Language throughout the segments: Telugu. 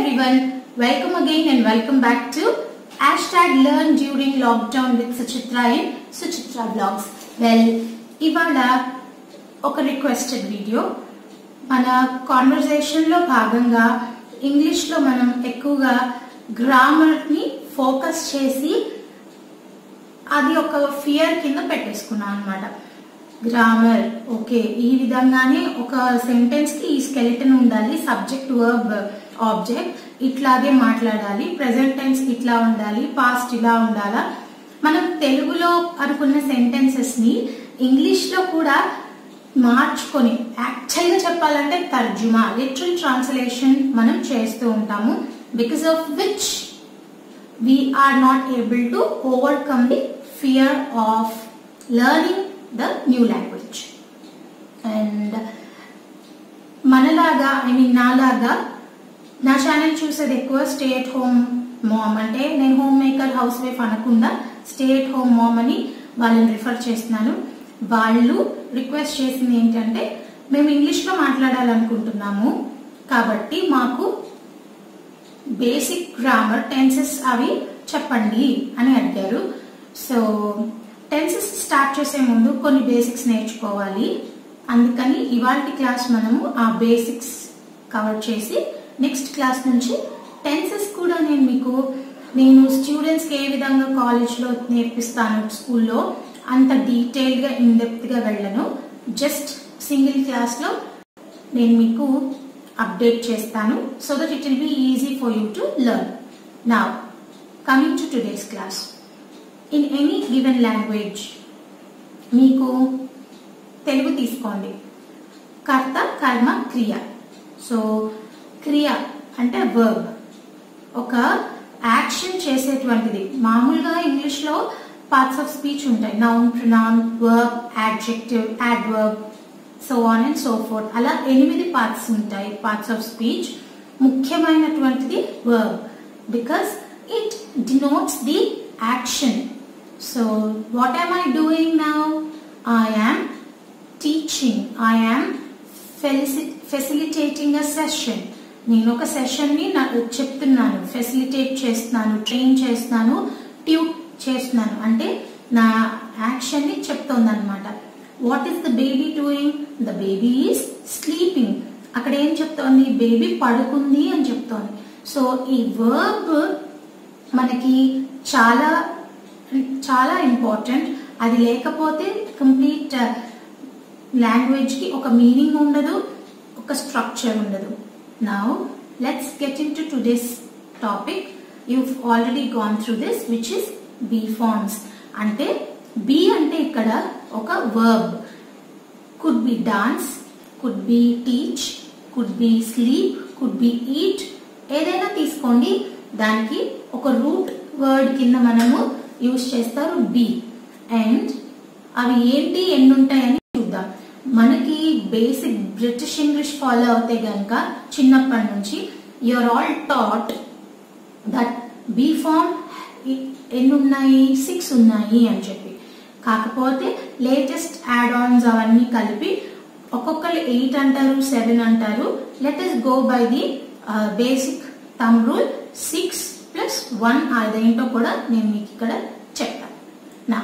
everyone, welcome again and welcome back to hashtag learn during lockdown with Suchitra in Suchitra Vlogs. Well, ఇవాళ ఒక రిక్వెస్టెడ్ వీడియో మన కాన్వర్జేషన్లో భాగంగా ఇంగ్లీష్లో మనం ఎక్కువగా గ్రామర్ని ఫోకస్ చేసి అది ఒక ఫియర్ కింద పెట్టేసుకున్నాం అనమాట గ్రామర్ ఓకే ఈ విధంగానే ఒక సెంటెన్స్ కి ఈ స్కెలిటన్ ఉండాలి సబ్జెక్ట్ వర్బ్ ఆబ్జెక్ట్ ఇట్లాగే మాట్లాడాలి ప్రెసెంట్ టెన్స్ ఇట్లా ఉండాలి పాస్ట్ ఇలా ఉండాలా మనం తెలుగులో అనుకున్న సెంటెన్సెస్ ని ఇంగ్లీష్ లో కూడా మార్చుకొని యాక్చువల్ గా చెప్పాలంటే తర్జుమా లిటరల్ ట్రాన్స్లేషన్ మనం చేస్తూ ఉంటాము because of which we are not able to overcome the fear of learning the new language and మనలాగా ఐ మీన్ నాలాగా నా ఛానల్ చూసేది ఎక్కువ స్టే ఎట్ హోమ్ మామ్ అంటే నేను హోమ్ మేకర్ హౌస్ వైఫ్ అనకుండా స్టే ఎట్ హోమ్ మామ్ అని వాళ్ళని రిఫర్ చేస్తున్నాను వాళ్ళు రిక్వెస్ట్ చేసింది ఏంటంటే మేము ఇంగ్లీష్లో మాట్లాడాలనుకుంటున్నాము కాబట్టి మాకు బేసిక్ గ్రామర్ టెన్సెస్ అవి చెప్పండి అని అడిగారు సో టెన్సెస్ స్టార్ట్ చేసే ముందు కొన్ని బేసిక్స్ నేర్చుకోవాలి అందుకని ఇవాళ క్లాస్ మనము ఆ బేసిక్స్ కవర్ చేసి నెక్స్ట్ క్లాస్ నుంచి టెన్సెస్ కూడా నేను మీకు నేను స్టూడెంట్స్కి ఏ విధంగా కాలేజ్లో నేర్పిస్తాను స్కూల్లో అంత డీటెయిల్గా ఇన్డెప్త్గా వెళ్ళను జస్ట్ సింగిల్ క్లాస్లో నేను మీకు update చేస్తాను so that it will be easy for you to learn. Now, coming to today's class. In any given language, మీకు తెలుగు తీసుకోండి కర్త కర్మ క్రియ సో క్రియ అంటే వర్బ్ ఒక యాక్షన్ చేసేటువంటిది మామూలుగా ఇంగ్లీష్లో పార్ట్స్ ఆఫ్ స్పీచ్ ఉంటాయి noun pronoun verb adjective adverb so on and so forth అలా ఎనిమిది పార్ట్స్ ఉంటాయి పార్ట్స్ ఆఫ్ స్పీచ్ ముఖ్యమైనటువంటిది verb because it denotes the action so what I'm I doing now I am teaching I am facilitating a session నేను ఒక సెషన్ని చెప్తున్నాను ఫెసిలిటేట్ చేస్తున్నాను ట్రైన్ చేస్తున్నాను ట్యూట్ చేస్తున్నాను అంటే నా యాక్షన్ని చెప్తోంది అనమాట what is the baby doing the baby is sleeping అక్కడ ఏం చెప్తోంది బేబీ పడుకుంది అని చెప్తోంది సో ఈ వర్బ్ మనకి చాలా చాలా ఇంపార్టెంట్ అది లేకపోతే కంప్లీట్ లాంగ్వేజ్ కి ఒక మీనింగ్ ఉండదు ఒక స్ట్రక్చర్ ఉండదు now let's get into today's topic you already gone through this which is be forms అంటే బి అంటే ఇక్కడ ఒక verb could be dance could be teach could be sleep could be eat ఏదైనా తీసుకోండి దానికి ఒక రూట్ వర్డ్ కింద మనము యూజ్ చేస్తారు బి అండ్ అవి ఏంటి ఎన్ని ఉంటాయని చూద్దాం మనకి బేసిక్ బ్రిటిష్ ఇంగ్లీష్ ఫాలో అవుతే గనక చిన్నప్పటి నుంచి you are all taught that be form ఎన్ని ఉన్నాయి సిక్స్ ఉన్నాయి అని చెప్పి కాకపోతే లేటెస్ట్ యాడ్ ఆన్స్ అవన్నీ కలిపి ఒక్కొక్కరు ఎయిట్ అంటారు సెవెన్ అంటారు let us go by the basic thumb rule six plus one అదేంటో కూడా నేను మీకు ఇక్కడ చెప్తాను నా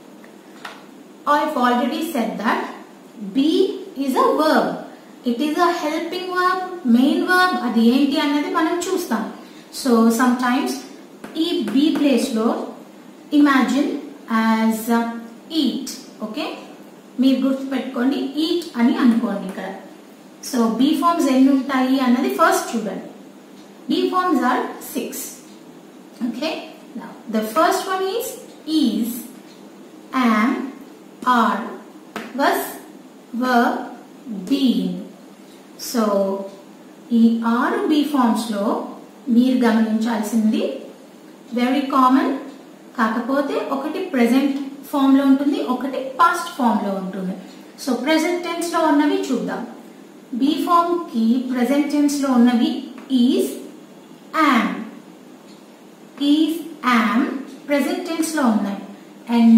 I already set that be is a verb it is a helping verb main verb అది ఏంటి అన్నది మనం చూస్తాం సో సమ్ టైమ్స్ ఈ బి ప్లేస్ లో ఇమాజిన్ యాజ్ ఈట్ ఓకే మీరు గుర్తుపెట్టుకోండి ఈట్ అని అనుకోండి ఇక్కడ సో బీ ఫార్మ్స్ ఎన్ని ఉంటాయి అన్నది ఫస్ట్ చూడండి be forms are six okay the first one is is am are was were been so ఈ ఆరు బీ ఫార్మ్స్ లో మీరు గమనించాల్సింది వెరీ కామన్ కాకపోతే ఒకటి ప్రెసెంట్ ఫామ్ లో ఉంటుంది ఒకటి పాస్ట్ ఫామ్ లో ఉంటుంది సో ప్రెసెంట్ టెన్స్ లో ఉన్నవి చూద్దాం బీ ఫామ్ కి ప్రెసెంట్ టెన్స్ లో ఉన్నవి is am is am present tense లో ఉన్నాయి అండ్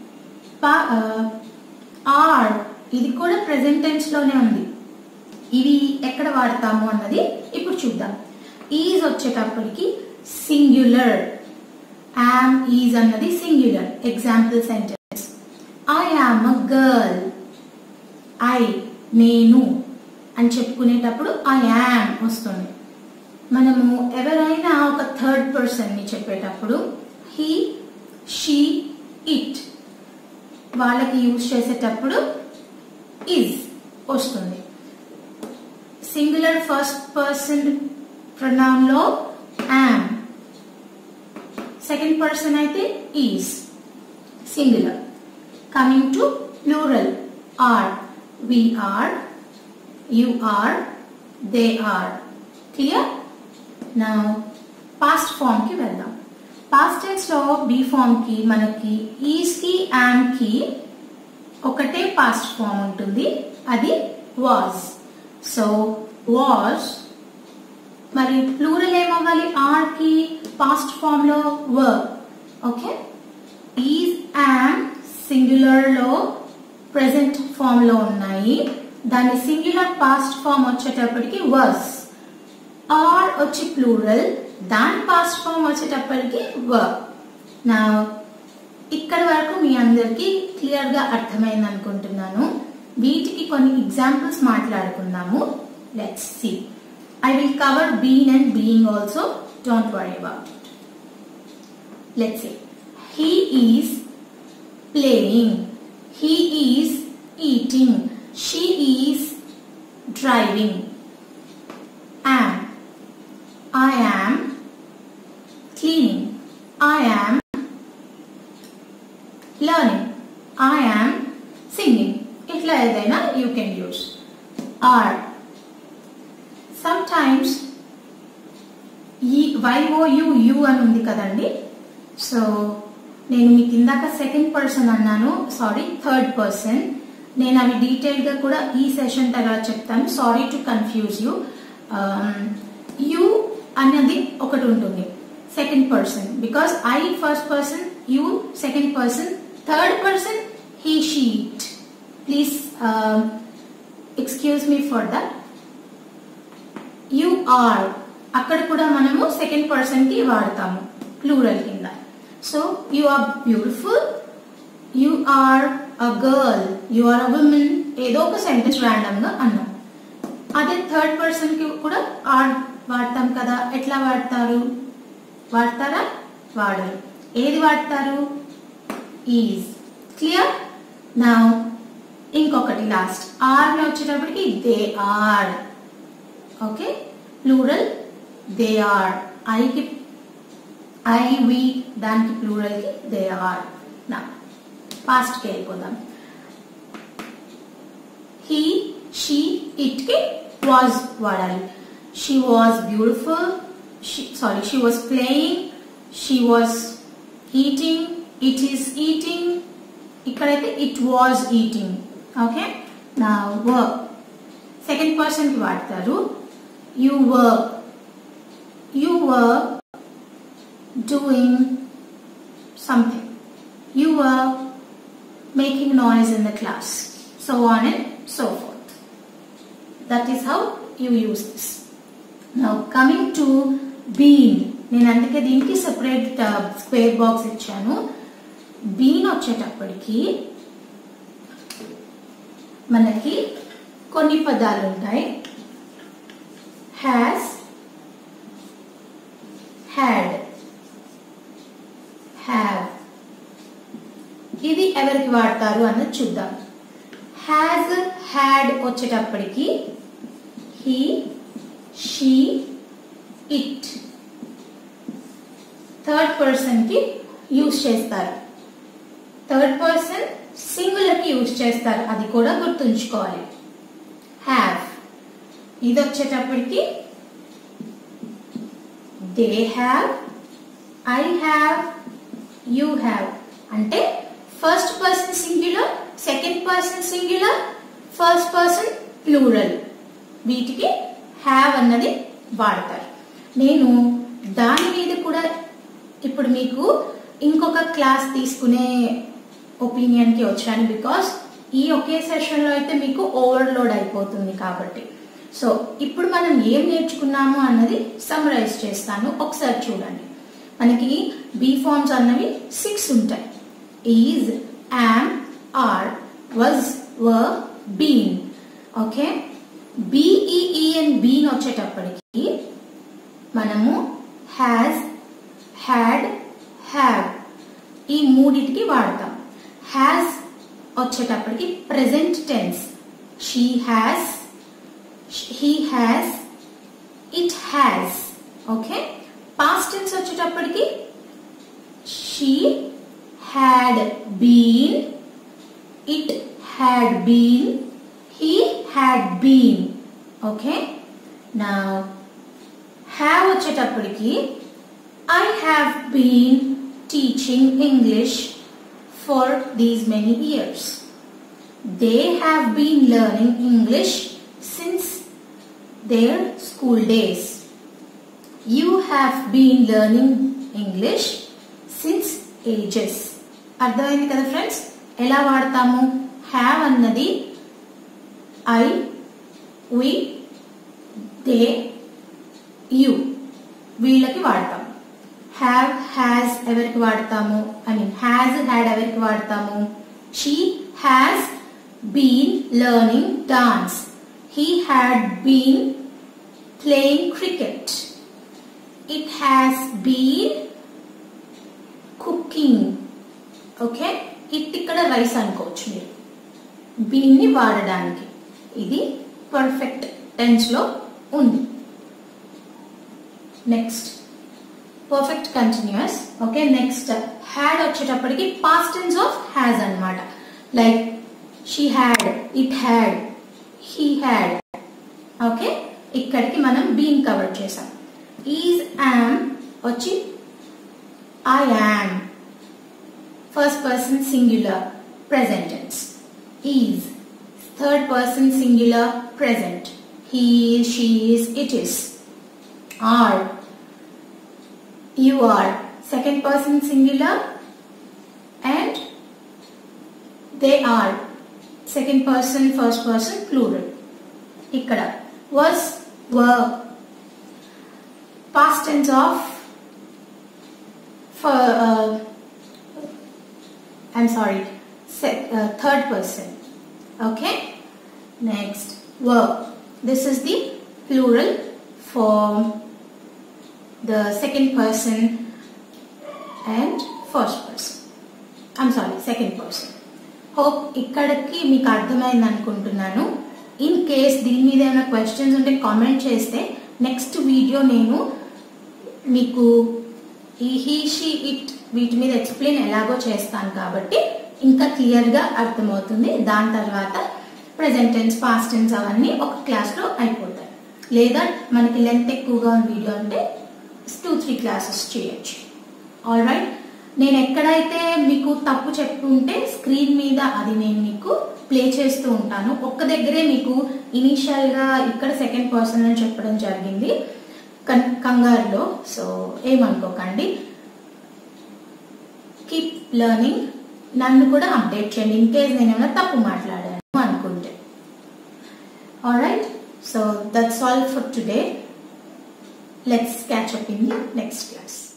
ఆర్ ఇది కూడా ప్రెసెంట్ టెన్స్ లోనే ఉంది ఇవి ఎక్కడ వాడతాము అన్నది ఇప్పుడు చూద్దాం ఈజ్ వచ్చేటప్పటికి సింగులర్ యామ్ ఈజ్ అన్నది singular example sentence I am a girl I నేను అని చెప్పుకునేటప్పుడు ఐ యామ్ వస్తుంది మనము ఎవరైనా ఒక థర్డ్ పర్సన్ ని చెప్పేటప్పుడు హీ షీ ఇట్ వాళ్ళకి యూజ్ చేసేటప్పుడు ఇస్ వస్తుంది సింగులర్ ఫస్ట్ పర్సన్ ప్రొనౌన్ లో యామ్ సెకండ్ పర్సన్ అయితే is singular coming to plural are we are you are they are clear now past form కి వెళ్దాం పాస్ట్ టెన్స్ లో బి ఫామ్ కి మనకి ఈస్ కి యామ్ కి ఒకటే పాస్ట్ ఫామ్ ఉంటుంది అది వాజ్ సో వాజ్ మరి ప్లూరల్ ఏమవ్వాలి ఆర్ కి పాస్ట్ ఫామ్ లో were okay is am singular లో ప్రెసెంట్ ఫామ్ లో ఉన్నాయి దాని సింగులర్ పాస్ట్ ఫామ్ వచ్చేటప్పటికి వర్స్ ఆర్ వచ్చి ప్లూరల్ దాని పాస్ట్ ఫామ్ వచ్చేటప్పటికి వర్క్ నా ఇక్కడ వరకు మీ అందరికి క్లియర్ గా అర్థమైంది అనుకుంటున్నాను వీటికి కొన్ని ఎగ్జాంపుల్స్ మాట్లాడుకుందాము let's see I will cover been and being also don't worry about it let's see he is playing He is eating. She is driving. Am. I am cleaning. I am learning. I am singing. ఇట్లా ఏదైనా you can use are sometimes ఈ వైఓయు యు అని ఉంది కదండి సో నేను మీకు ఇందాక సెకండ్ పర్సన్ అన్నాను సారీ థర్డ్ పర్సన్ నేను అవి డీటెయిల్ గా కూడా ఈ సెషన్ తర్వాత చెప్తాను sorry to confuse you you అన్నది ఒకటి ఉంటుంది second person because I first person you second person third person he she it please excuse me for that you are అక్కడ కూడా మనము సెకండ్ పర్సన్ కి వాడతాము ప్లూరల్ కింద so you are beautiful you are a girl you are a woman ఏదో ఒక సెంటెన్స్ ర్యాండమ్ గా అన్నాం అదే థర్డ్ పర్సన్ కి కూడా ఆర్ వాడతాం కదా ఎట్లా వాడతారు వాడతారా వాడరు ఏది వాడతారు ఈజ్ క్లియర్ నా ఇంకొకటి లాస్ట్ ఆర్ వచ్చేటప్పటికి they are okay plural they are ఐకి ఐ వి దానికి ప్లూరల్ కి దే ఆర్ నా పాస్ట్ కి వెళ్ళిపోదాం హీ షీ ఇట్ కి వాజ్ వాడాలి she was beautiful sorry she was playing she was eating it is eating ఇక్కడైతే ఇట్ వాజ్ ఈటింగ్ ఓకే నా వర్క్ సెకండ్ పర్సన్ కి వాడతారు you were you were doing something. You were making noise in the class. So on and so forth. That is how you use this. Now coming to bean. నేను అందుకే దీనికి సెపరేట్ స్క్వేర్ బాక్స్ ఇచ్చాను బీన్ వచ్చేటప్పటికి మనకి కొన్ని పదాలు ఉంటాయి హ్యాస్ హ్యాడ్ హ్యావ్ ఇది ఎవరికి వాడతారు అన్నది చూద్దాం హ్యాజ్ హ్యాడ్ వచ్చేటప్పటికి he she it third person కి యూజ్ చేస్తారు థర్డ్ పర్సన్ సింగులర్ కి యూజ్ చేస్తారు అది కూడా గుర్తుంచుకోవాలి హ్యావ్ ఇది వచ్చేటప్పటికి they have I have you have అంటే first person singular second person singular first person plural వీటికి హ్యావ్ అన్నది వాడతారు నేను దాని మీద కూడా ఇప్పుడు మీకు ఇంకొక క్లాస్ తీసుకునే ఒపీనియన్ కి వచ్చాను బికాస్ ఈ ఒకే సెషన్ లో అయితే మీకు ఓవర్లోడ్ అయిపోతుంది కాబట్టి సో ఇప్పుడు మనం ఏం నేర్చుకున్నాము అన్నది సమ్మరైజ్ చేస్తాను ఒకసారి చూడండి మనకి బీ ఫార్మ్స్ అన్నవి సిక్స్ ఉంటాయి is am are was were been okay B E E and been వచ్చేటప్పటికి మనము హ్యాజ్ హ్యాడ్ హ్యావ్ ఈ మూడిటికి వాడతాం హ్యాజ్ వచ్చేటప్పటికి present tense she has he has it has okay past tense వచ్చేటప్పటికి she had been it had been he had been okay నా హ్యావ్ వచ్చేటప్పటికి I have been teaching English for these many years they have been learning English since their school days you have been learning English since ages అర్థమైంది కదా ఫ్రెండ్స్ ఎలా వాడతాము హ్యావ్ అన్నది ఐ వి దే యు వీళ్ళకి వాడతాము హ్యావ్ హ్యాజ్ ఎవరికి వాడతాము ఐ మీన్ హ్యాజ్ హ్యాడ్ ఎవరికి వాడతాము she has been learning dance he had been playing cricket it has been cooking okay it ఇక్కడ రైస్ అనుకోవచ్చు మీరు బీన్ని వాడడానికి ఇది పర్ఫెక్ట్ టెన్స్ లో ఉంది next perfect continuous okay next had వచ్చేటప్పటికి పాస్ట్ టెన్స్ ఆఫ్ హ్యాజ్ అన్నమాట like she had it had he had okay ఇక్కడికి మనం బీన్ కవర్ చేసాం ఈజ్ యామ్ వచ్చి I am first person singular present tense is third person singular present he she is it is are you are second person singular and they are second person first person plural ఇక్కడ was were past tense of for uh, I'm sorry sec, uh, third person okay next were this is the plural form the second person and first person I'm sorry second person hope ఇక్కడికి మీకు అర్థమైంది అనుకుంటున్నాను ఇన్ కేస్ దీని మీద ఏమైనా క్వశ్చన్స్ ఉంటే కామెంట్ చేస్తే నెక్స్ట్ వీడియో నేను మీకు ఈ హీ షీ ఇట్ వీటి మీద ఎక్స్ప్లెయిన్ ఎలాగో చేస్తాను కాబట్టి ఇంకా క్లియర్గా అర్థమవుతుంది దాని తర్వాత ప్రజెంట్ టెన్స్ పాస్ట్ టెన్స్ అవన్నీ ఒక క్లాస్లో అయిపోతాయి లేదా మనకి లెంత్ ఎక్కువగా ఉన్న వీడియో అంటే టూ త్రీ క్లాసెస్ చేయొచ్చు ఆల్ రైట్ నేను ఎక్కడైతే మీకు తప్పు చెప్పుంటే స్క్రీన్ మీద అది నేను మీకు ప్లే చేస్తూ ఉంటాను ఒక్క దగ్గరే మీకు ఇనీషియల్ గా ఇక్కడ సెకండ్ పర్సన్ అని చెప్పడం జరిగింది కన్- కంగారులో సో ఏమనుకోకండి కీప్ లెర్నింగ్ నన్ను కూడా అప్డేట్ చేయండి ఇన్ కేస్ నేను ఏమైనా తప్పు మాట్లాడాను అనుకుంటే all right so that's all for today let's catch up in the next class